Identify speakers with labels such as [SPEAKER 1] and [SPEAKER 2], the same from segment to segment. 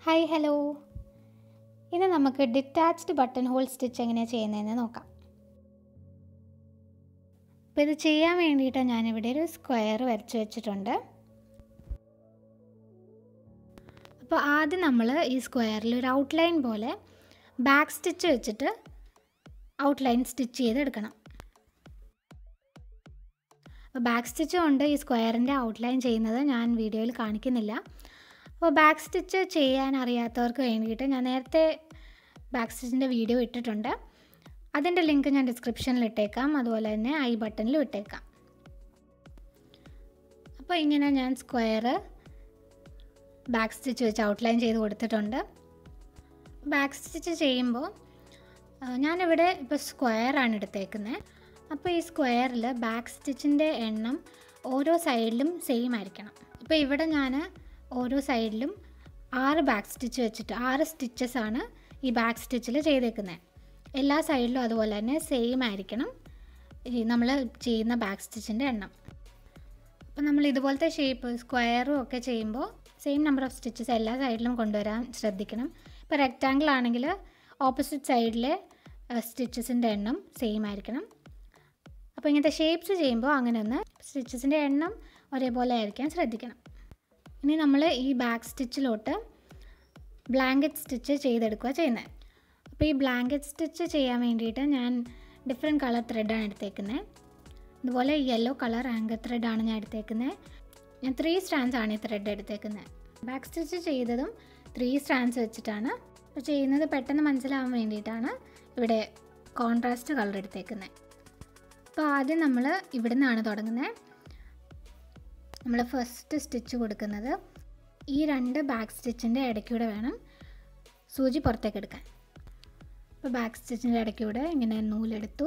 [SPEAKER 1] hi hello ഇനി നമുക്ക് detached button hole stitch എങ്ങനെയാണ് ചെയ്യുന്നതെന്ന് നോക്കാം അപ്പോൾ ഇത് ചെയ്യാൻ വേണ്ടിയിട്ട് ഞാനിവിടെ ഒരു സ്ക്വയർ വരച്ച് വെച്ചിട്ടുണ്ട് അപ്പോൾ ആദ്യം നമ്മൾ ഈ സ്ക്വയറിൽ ഒരു ഔട്ട്ലൈൻ പോലെ ബാക്ക് സ്റ്റിച്ച് വെച്ചിട്ട് ഔട്ട്ലൈൻ സ്റ്റിച്ച് ചെയ്തെടുക്കണം അപ്പോൾ ബാക്ക് സ്റ്റിച്ച് കൊണ്ട് ഈ സ്ക്വയറിൻ്റെ ഔട്ട്ലൈൻ ചെയ്യുന്നത് ഞാൻ വീഡിയോയിൽ കാണിക്കുന്നില്ല അപ്പോൾ ബാക്ക് സ്റ്റിച്ച് ചെയ്യാൻ അറിയാത്തവർക്ക് വേണ്ടിയിട്ട് ഞാൻ നേരത്തെ ബാക്ക് സ്റ്റിച്ചിൻ്റെ വീഡിയോ ഇട്ടിട്ടുണ്ട് അതിൻ്റെ ലിങ്ക് ഞാൻ ഡിസ്ക്രിപ്ഷനിൽ ഇട്ടേക്കാം അതുപോലെ തന്നെ ഐ ബട്ടണിലും ഇട്ടേക്കാം അപ്പോൾ ഇങ്ങനെ ഞാൻ സ്ക്വയർ ബാക്ക് സ്റ്റിച്ച് വെച്ച് ഔട്ട്ലൈൻ ചെയ്ത് കൊടുത്തിട്ടുണ്ട് ബാക്ക് സ്റ്റിച്ച് ചെയ്യുമ്പോൾ ഞാനിവിടെ ഇപ്പോൾ സ്ക്വയറാണ് എടുത്തേക്കുന്നത് അപ്പോൾ ഈ സ്ക്വയറിൽ ബാക്ക് സ്റ്റിച്ചിൻ്റെ എണ്ണം ഓരോ സൈഡിലും സെയിം ആയിരിക്കണം ഇപ്പോൾ ഇവിടെ ഞാൻ ഓരോ സൈഡിലും ആറ് ബാക്ക് സ്റ്റിച്ച് വെച്ചിട്ട് ആറ് സ്റ്റിച്ചസ് ആണ് ഈ ബാക്ക് സ്റ്റിച്ചിൽ ചെയ്തേക്കുന്നത് എല്ലാ സൈഡിലും അതുപോലെ തന്നെ സെയിം ആയിരിക്കണം ഈ നമ്മൾ ചെയ്യുന്ന ബാക്ക് സ്റ്റിച്ചിൻ്റെ എണ്ണം അപ്പോൾ നമ്മൾ ഇതുപോലത്തെ ഷേപ്പ് സ്ക്വയറും ഒക്കെ ചെയ്യുമ്പോൾ സെയിം നമ്പർ ഓഫ് സ്റ്റിച്ചസ് എല്ലാ സൈഡിലും കൊണ്ടുവരാൻ ശ്രദ്ധിക്കണം ഇപ്പോൾ റെക്റ്റാങ്കിൾ ആണെങ്കിൽ ഓപ്പോസിറ്റ് സൈഡിലെ സ്റ്റിച്ചസിൻ്റെ എണ്ണം സെയിം ആയിരിക്കണം അപ്പോൾ ഇങ്ങനത്തെ ഷേപ്സ് ചെയ്യുമ്പോൾ അങ്ങനെ ഒന്ന് സ്റ്റിച്ചസിൻ്റെ എണ്ണം ഒരേപോലെ ആയിരിക്കാൻ ശ്രദ്ധിക്കണം ഇനി നമ്മൾ ഈ ബാക്ക് സ്റ്റിച്ചിലോട്ട് ബ്ലാങ്കറ്റ് സ്റ്റിച്ച് ചെയ്തെടുക്കുക ചെയ്യുന്നത് അപ്പോൾ ഈ ബ്ലാങ്കറ്റ് സ്റ്റിച്ച് ചെയ്യാൻ വേണ്ടിയിട്ട് ഞാൻ ഡിഫറെൻറ്റ് കളർ ത്രെഡാണ് എടുത്തേക്കുന്നത് ഇതുപോലെ യെല്ലോ കളർ ആങ്കർ ത്രെഡാണ് ഞാൻ എടുത്തേക്കുന്നത് ഞാൻ ത്രീ സ്റ്റാൻഡ്സ് ആണ് ഈ ത്രെഡ് എടുത്തേക്കുന്നത് ബാക്ക് സ്റ്റിച്ച് ചെയ്തതും ത്രീ സ്റ്റാൻഡ്സ് വെച്ചിട്ടാണ് അപ്പോൾ ചെയ്യുന്നത് പെട്ടെന്ന് മനസ്സിലാവാൻ വേണ്ടിയിട്ടാണ് ഇവിടെ കോൺട്രാസ്റ്റ് കളർ എടുത്തേക്കുന്നത് അപ്പോൾ ആദ്യം നമ്മൾ ഇവിടെ നിന്നാണ് തുടങ്ങുന്നത് നമ്മൾ ഫസ്റ്റ് സ്റ്റിച്ച് കൊടുക്കുന്നത് ഈ രണ്ട് ബാക്ക് സ്റ്റിച്ചിൻ്റെ ഇടയ്ക്കൂടെ വേണം സൂചി പുറത്തേക്ക് എടുക്കാൻ അപ്പോൾ ബാക്ക് സ്റ്റിച്ചിൻ്റെ ഇടയ്ക്കൂടെ ഇങ്ങനെ നൂലെടുത്തു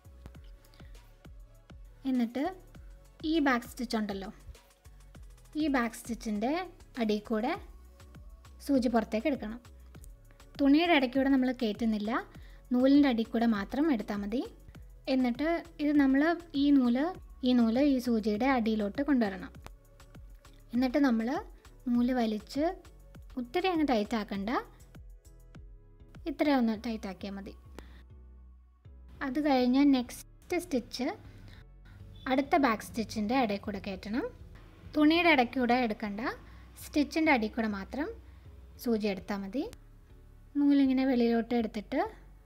[SPEAKER 1] എന്നിട്ട് ഈ ബാക്ക് സ്റ്റിച്ച് ഉണ്ടല്ലോ ഈ ബാക്ക് സ്റ്റിച്ചിൻ്റെ അടിയിൽ കൂടെ സൂചി പുറത്തേക്ക് എടുക്കണം തുണിയുടെ ഇടയ്ക്കൂടെ നമ്മൾ കയറ്റുന്നില്ല നൂലിൻ്റെ അടിയിൽ കൂടെ മാത്രം എടുത്താൽ മതി എന്നിട്ട് ഇത് നമ്മൾ ഈ നൂല് ഈ നൂല് ഈ സൂചിയുടെ അടിയിലോട്ട് കൊണ്ടുവരണം എന്നിട്ട് നമ്മൾ നൂല് വലിച്ച് ഒത്തിരി അങ്ങ് ടൈറ്റ് ആക്കണ്ട ഇത്ര ഒന്ന് ടൈറ്റ് ആക്കിയാൽ മതി അത് കഴിഞ്ഞ് നെക്സ്റ്റ് സ്റ്റിച്ച് അടുത്ത ബാക്ക് സ്റ്റിച്ചിൻ്റെ ഇടയിൽ കൂടെ കയറ്റണം തുണിയുടെ ഇടയ്ക്കൂടെ എടുക്കണ്ട സ്റ്റിച്ചിൻ്റെ അടിയിൽ കൂടെ മാത്രം സൂചി എടുത്താൽ മതി നൂലിങ്ങനെ വെളിയിലോട്ട് എടുത്തിട്ട്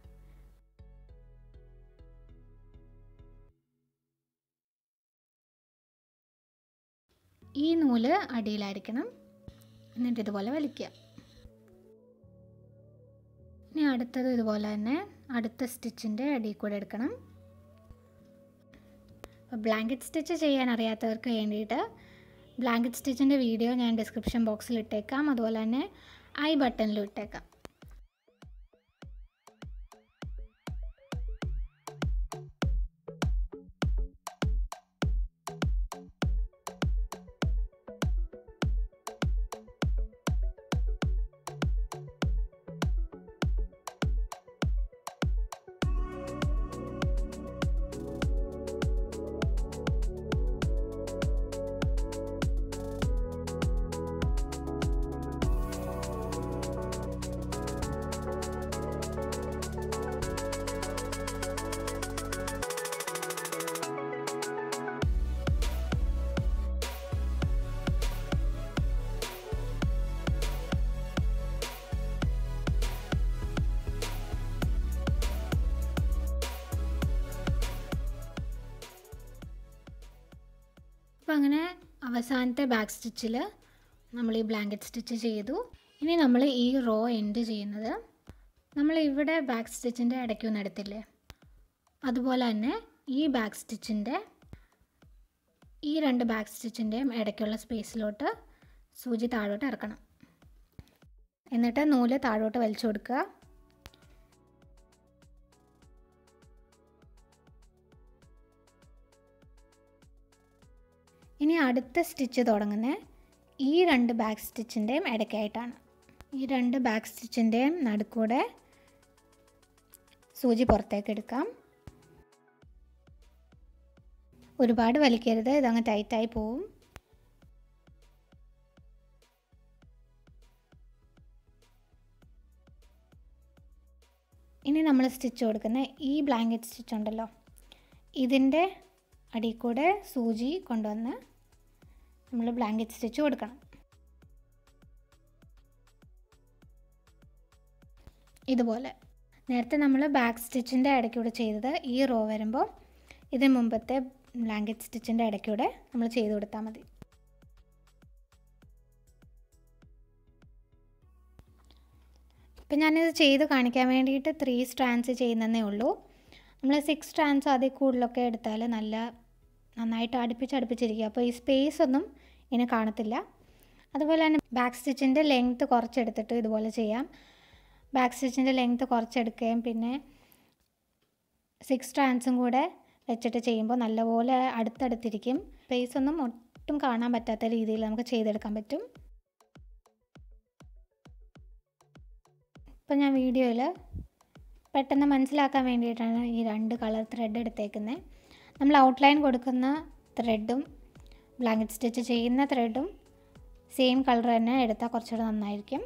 [SPEAKER 1] ഈ നൂല് അടിയിലായിരിക്കണം എന്നിട്ട് ഇതുപോലെ വലിക്കുക ഇനി അടുത്തത് ഇതുപോലെ തന്നെ അടുത്ത സ്റ്റിച്ചിൻ്റെ അടിയിൽ കൂടെ എടുക്കണം അപ്പോൾ ബ്ലാങ്കറ്റ് സ്റ്റിച്ച് ചെയ്യാൻ അറിയാത്തവർക്ക് വേണ്ടിയിട്ട് ബ്ലാങ്കറ്റ് സ്റ്റിച്ചിൻ്റെ വീഡിയോ ഞാൻ ഡിസ്ക്രിപ്ഷൻ ബോക്സിൽ ഇട്ടേക്കാം അതുപോലെ തന്നെ ഐ ബട്ടണിലും ഇട്ടേക്കാം അപ്പോൾ അങ്ങനെ അവസാനത്തെ ബാക്ക് സ്റ്റിച്ചിൽ നമ്മൾ ഈ ബ്ലാങ്കറ്റ് സ്റ്റിച്ച് ചെയ്തു ഇനി നമ്മൾ ഈ റോ എൻഡ് ചെയ്യുന്നത് നമ്മൾ ഇവിടെ ബാക്ക് സ്റ്റിച്ചിൻ്റെ ഇടയ്ക്കൊന്നും എടുത്തില്ലേ അതുപോലെ തന്നെ ഈ ബാക്ക് സ്റ്റിച്ചിൻ്റെ ഈ രണ്ട് ബാക്ക് സ്റ്റിച്ചിൻ്റെയും ഇടയ്ക്കുള്ള സ്പേസിലോട്ട് സൂചി താഴോട്ട് ഇറക്കണം എന്നിട്ട് നൂല് താഴോട്ട് വലിച്ചു കൊടുക്കുക ഇനി അടുത്ത സ്റ്റിച്ച് തുടങ്ങുന്നത് ഈ രണ്ട് ബാക്ക് സ്റ്റിച്ചിൻ്റെയും ഇടയ്ക്കായിട്ടാണ് ഈ രണ്ട് ബാക്ക് സ്റ്റിച്ചിൻ്റെയും നടുക്കൂടെ സൂചി പുറത്തേക്ക് എടുക്കാം ഒരുപാട് വലിക്കരുത് ഇതങ്ങ് ടൈറ്റായി പോവും നമ്മൾ സ്റ്റിച്ച് കൊടുക്കുന്ന ഈ ബ്ലാങ്കറ്റ് സ്റ്റിച്ച് ഉണ്ടല്ലോ ഇതിൻ്റെ അടിയിൽ കൂടെ സൂചി കൊണ്ടുവന്ന് നമ്മൾ ബ്ലാങ്കറ്റ് സ്റ്റിച്ച് കൊടുക്കണം ഇതുപോലെ നേരത്തെ നമ്മൾ ബാക്ക് സ്റ്റിച്ചിൻ്റെ ഇടയ്ക്കൂടെ ചെയ്തത് ഈ റോ വരുമ്പോൾ ഇതിന് മുമ്പത്തെ ബ്ലാങ്കറ്റ് സ്റ്റിച്ചിൻ്റെ ഇടയ്ക്കൂടെ നമ്മൾ ചെയ്ത് കൊടുത്താൽ മതി ഇപ്പം ഞാനിത് ചെയ്ത് കാണിക്കാൻ വേണ്ടിയിട്ട് ത്രീ സ്ട്രാൻഡ്സ് ചെയ്യുന്നതേ ഉള്ളൂ നമ്മൾ സിക്സ് സ്ട്രാൻഡ്സ് അതിൽ കൂടുതലൊക്കെ എടുത്താൽ നല്ല നന്നായിട്ട് അടുപ്പിച്ച് അടുപ്പിച്ചിരിക്കുക അപ്പോൾ ഈ സ്പേസ് ഒന്നും ഇനി കാണത്തില്ല അതുപോലെ തന്നെ ബാക്ക് സ്റ്റിച്ചിൻ്റെ ലെങ്ത്ത് കുറച്ചെടുത്തിട്ട് ഇതുപോലെ ചെയ്യാം ബാക്ക് സ്റ്റിച്ചിൻ്റെ ലെങ്ത്ത് കുറച്ചെടുക്കുകയും പിന്നെ സിക്സ് സ്ട്രാൻഡ്സും കൂടെ വെച്ചിട്ട് ചെയ്യുമ്പോൾ നല്ലപോലെ അടുത്തടുത്തിരിക്കും സ്പേസ് ഒന്നും ഒട്ടും കാണാൻ പറ്റാത്ത രീതിയിൽ നമുക്ക് ചെയ്തെടുക്കാൻ പറ്റും ഇപ്പം ഞാൻ വീഡിയോയിൽ പെട്ടെന്ന് മനസ്സിലാക്കാൻ വേണ്ടിയിട്ടാണ് ഈ രണ്ട് കളർ ത്രെഡ് എടുത്തേക്കുന്നത് നമ്മൾ ഔട്ട്ലൈൻ കൊടുക്കുന്ന ത്രെഡും ബ്ലാങ്കറ്റ് സ്റ്റിച്ച് ചെയ്യുന്ന ത്രെഡും സെയിം കളർ തന്നെ എടുത്താൽ കുറച്ചുകൂടെ നന്നായിരിക്കും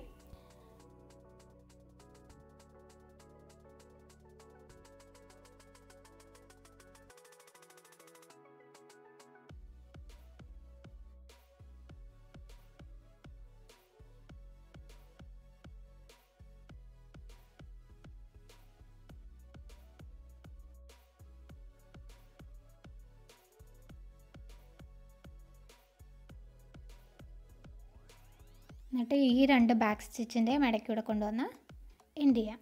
[SPEAKER 1] എന്നിട്ട് ഈ രണ്ട് ബാക്ക് സ്റ്റിച്ചിൻ്റെ ഇടയ്ക്കൂടെ കൊണ്ടുവന്ന് എൻഡ് ചെയ്യാം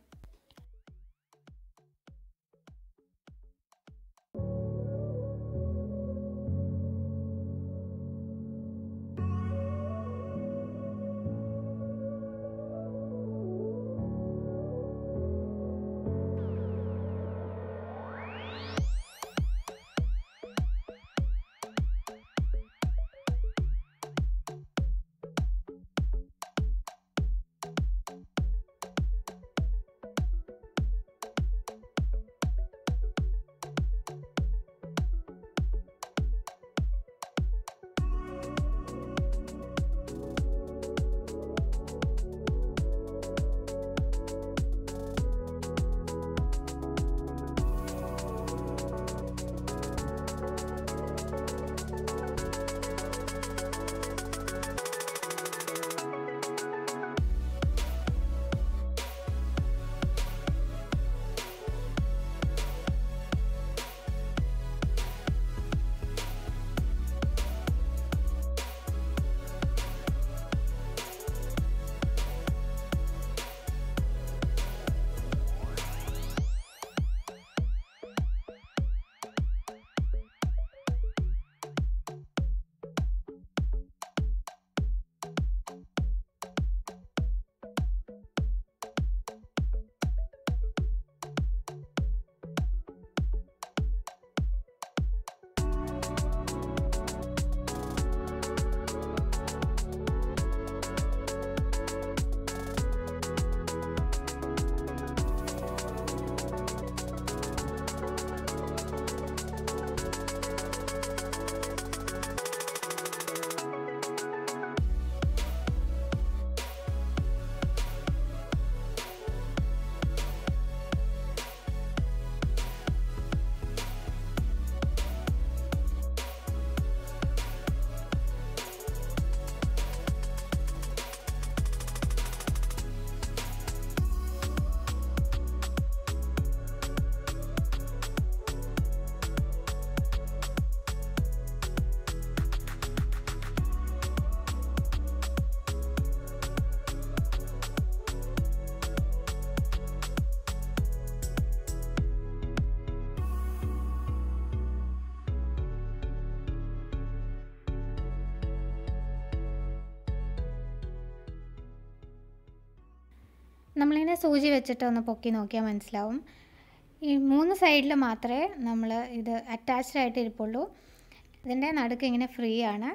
[SPEAKER 1] നമ്മളിങ്ങനെ സൂചി വെച്ചിട്ട് ഒന്ന് പൊക്കി നോക്കിയാൽ മനസ്സിലാവും ഈ മൂന്ന് സൈഡിൽ മാത്രമേ നമ്മൾ ഇത് അറ്റാച്ച്ഡ് ആയിട്ട് ഇരിപ്പുള്ളൂ ഇതിൻ്റെ നടുക്ക് ഇങ്ങനെ ഫ്രീ ആണ്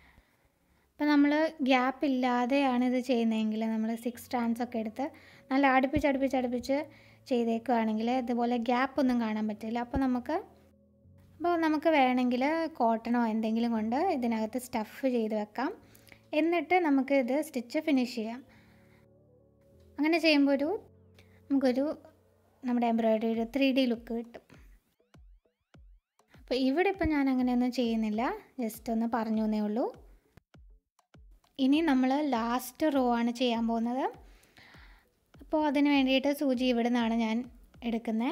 [SPEAKER 1] അപ്പോൾ നമ്മൾ ഗ്യാപ്പ് ഇല്ലാതെയാണ് ഇത് ചെയ്യുന്നതെങ്കിൽ നമ്മൾ സിക്സ് സ്റ്റാൻഡ്സ് ഒക്കെ എടുത്ത് നല്ല അടുപ്പിച്ച് അടുപ്പിച്ച് അടുപ്പിച്ച് ചെയ്തേക്കുകയാണെങ്കിൽ ഇതുപോലെ ഗ്യാപ്പ് ഒന്നും കാണാൻ പറ്റില്ല അപ്പോൾ നമുക്ക് അപ്പോൾ നമുക്ക് വേണമെങ്കിൽ കോട്ടണോ എന്തെങ്കിലും കൊണ്ട് ഇതിനകത്ത് സ്റ്റഫ് ചെയ്ത് വെക്കാം എന്നിട്ട് നമുക്ക് ഇത് സ്റ്റിച്ച് ഫിനിഷ് ചെയ്യാം അങ്ങനെ ചെയ്യുമ്പോൾ ഒരു നമുക്കൊരു നമ്മുടെ എംബ്രോയ്ഡറി ഒരു ത്രീ ഡി ലുക്ക് കിട്ടും അപ്പോൾ ഇവിടെ ഇപ്പോൾ ഞാൻ അങ്ങനെയൊന്നും ചെയ്യുന്നില്ല ജസ്റ്റ് ഒന്ന് പറഞ്ഞു എന്നേ ഉള്ളൂ ഇനി നമ്മൾ ലാസ്റ്റ് റോ ആണ് ചെയ്യാൻ പോകുന്നത് അപ്പോൾ അതിന് വേണ്ടിയിട്ട് സൂചി ഇവിടെ നിന്നാണ് ഞാൻ എടുക്കുന്നത്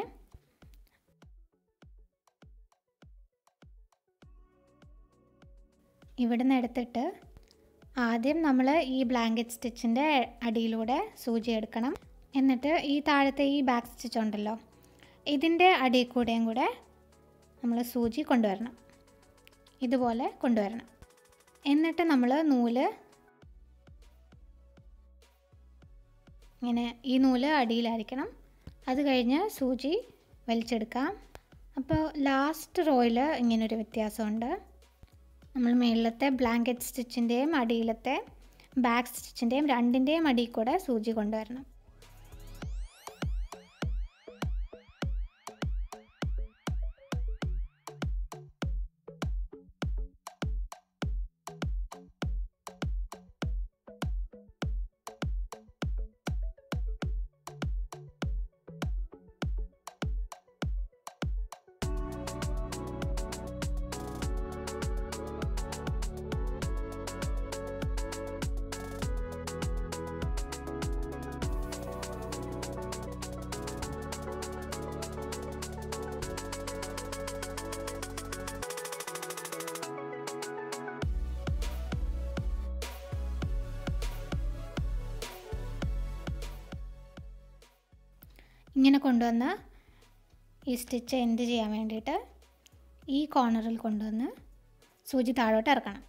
[SPEAKER 1] ഇവിടെ നിന്ന് എടുത്തിട്ട് ആദ്യം നമ്മൾ ഈ ബ്ലാങ്കറ്റ് സ്റ്റിച്ചിൻ്റെ അടിയിലൂടെ സൂചി എടുക്കണം എന്നിട്ട് ഈ താഴത്തെ ഈ ബാക്ക് സ്റ്റിച്ച് ഉണ്ടല്ലോ ഇതിൻ്റെ അടിയിൽ കൂടെയും കൂടെ നമ്മൾ സൂചി കൊണ്ടുവരണം ഇതുപോലെ കൊണ്ടുവരണം എന്നിട്ട് നമ്മൾ നൂല് ഇങ്ങനെ ഈ നൂല് അടിയിലായിരിക്കണം അത് കഴിഞ്ഞ് സൂചി വലിച്ചെടുക്കാം അപ്പോൾ ലാസ്റ്റ് റോയിൽ ഇങ്ങനൊരു വ്യത്യാസമുണ്ട് നമ്മൾ മുകളിലത്തെ ബ്ലാങ്കറ്റ് സ്റ്റിച്ചിൻ്റെയും അടിയിലത്തെ ബാക്ക് സ്റ്റിച്ചിൻ്റെയും രണ്ടിൻ്റെയും അടിയിൽ കൂടെ സൂചി കൊണ്ടുവരണം ഇങ്ങനെ കൊണ്ടുവന്ന് ഈ സ്റ്റിച്ച് എന്ത് ചെയ്യാൻ വേണ്ടിയിട്ട് ഈ കോർണറിൽ കൊണ്ടുവന്ന് സൂചി താഴോട്ട് ഇറക്കണം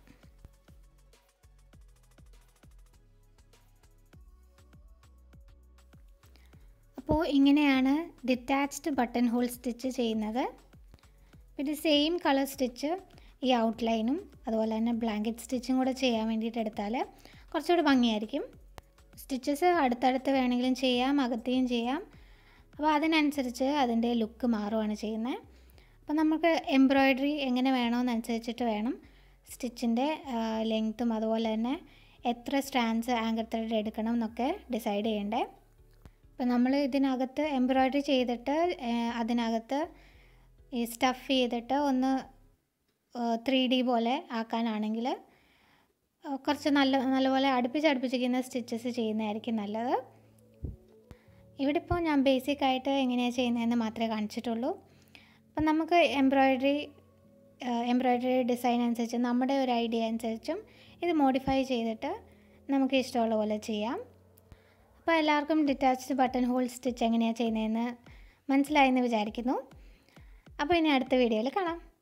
[SPEAKER 1] അപ്പോൾ ഇങ്ങനെയാണ് ഡിറ്റാച്ച്ഡ് ബട്ടൺ ഹോൾ സ്റ്റിച്ച് ചെയ്യുന്നത് പിന്നെ സെയിം കളർ സ്റ്റിച്ച് ഈ ഔട്ട്ലൈനും അതുപോലെ തന്നെ ബ്ലാങ്കറ്റ് സ്റ്റിച്ചും കൂടെ ചെയ്യാൻ വേണ്ടിയിട്ട് എടുത്താൽ കുറച്ചുകൂടി ഭംഗിയായിരിക്കും സ്റ്റിച്ചസ് അടുത്തടുത്ത് വേണമെങ്കിലും ചെയ്യാം അകത്തെയും ചെയ്യാം അപ്പോൾ അതിനനുസരിച്ച് അതിൻ്റെ ലുക്ക് മാറുകയാണ് ചെയ്യുന്നത് അപ്പോൾ നമുക്ക് എംബ്രോയ്ഡറി എങ്ങനെ വേണമെന്നനുസരിച്ചിട്ട് വേണം സ്റ്റിച്ചിൻ്റെ ലെങ്ത്തും അതുപോലെ തന്നെ എത്ര സ്റ്റാൻഡ്സ് ആങ്കർ ത്രെഡ് എടുക്കണം എന്നൊക്കെ ഡിസൈഡ് ചെയ്യണ്ടേ അപ്പോൾ നമ്മൾ ഇതിനകത്ത് എംബ്രോയ്ഡറി ചെയ്തിട്ട് അതിനകത്ത് ഈ സ്റ്റഫ് ചെയ്തിട്ട് ഒന്ന് ത്രീ ഡി പോലെ ആക്കാനാണെങ്കിൽ കുറച്ച് നല്ല നല്ലപോലെ അടുപ്പിച്ച് അടുപ്പിച്ചിരിക്കുന്ന സ്റ്റിച്ചസ് ചെയ്യുന്നതായിരിക്കും നല്ലത് ഇവിടെ ഇപ്പോൾ ഞാൻ ബേസിക് ആയിട്ട് എങ്ങനെയാണ് ചെയ്യുന്നതെന്ന് മാത്രമേ കാണിച്ചിട്ടുള്ളൂ അപ്പം നമുക്ക് എംബ്രോയ്ഡറി എംബ്രോയ്ഡറി ഡിസൈൻ അനുസരിച്ച് നമ്മുടെ ഒരു ഐഡിയ അനുസരിച്ചും ഇത് മോഡിഫൈ ചെയ്തിട്ട് നമുക്ക് ഇഷ്ടമുള്ള പോലെ ചെയ്യാം അപ്പോൾ എല്ലാവർക്കും ഡിറ്റാച്ച്ഡ് ബട്ടൺ ഹോൾ സ്റ്റിച്ച് എങ്ങനെയാണ് ചെയ്യുന്നതെന്ന് മനസ്സിലായെന്ന് വിചാരിക്കുന്നു അപ്പോൾ ഇനി അടുത്ത വീഡിയോയിൽ കാണാം